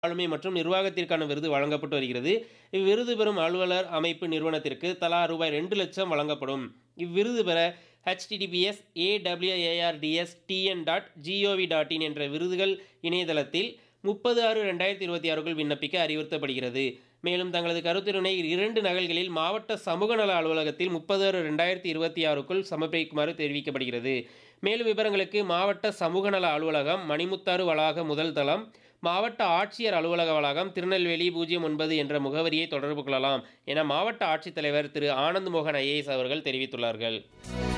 ஆளுமை மற்றும் நிர்வாகத்திற்கான விருது வழங்கப்பட்டு வருகிறது இவ்விருது பெறும் அலுவலர் அமைப்பு நிறுவனத்திற்கு தலா ரூபாய் ரெண்டு லட்சம் வழங்கப்படும் இவ்விருது பெற HTTPS awards TN dot gov dot in என்ற விருதுகள் இணையதளத்தில் முப்பது ஆறு ரெண்டாயிரத்தி இருபத்தி ஆறுக்குள் விண்ணப்பிக்க அறிவுறுத்தப்படுகிறது மேலும் தங்களது கருத்துரினை இரண்டு நகல்களில் மாவட்ட சமூக நல அலுவலகத்தில் முப்பது ஆறு ரெண்டாயிரத்தி இருபத்தி ஆறுக்குள் சமர்ப்பிக்குமாறு தெரிவிக்கப்படுகிறது மேலும் விவரங்களுக்கு மாவட்ட சமூக நல அலுவலகம் மணிமுத்தாறு வளாக முதல் தளம் மாவட்ட ஆட்சியர் அலுவலக வளாகம் திருநெல்வேலி பூஜ்ஜியம் ஒன்பது என்ற முகவரியை தொடர்பு கொள்ளலாம் என மாவட்ட ஆட்சித்தலைவர் திரு ஆனந்த் மோகன் ஐஏஎஸ் அவர்கள் தெரிவித்துள்ளார்கள்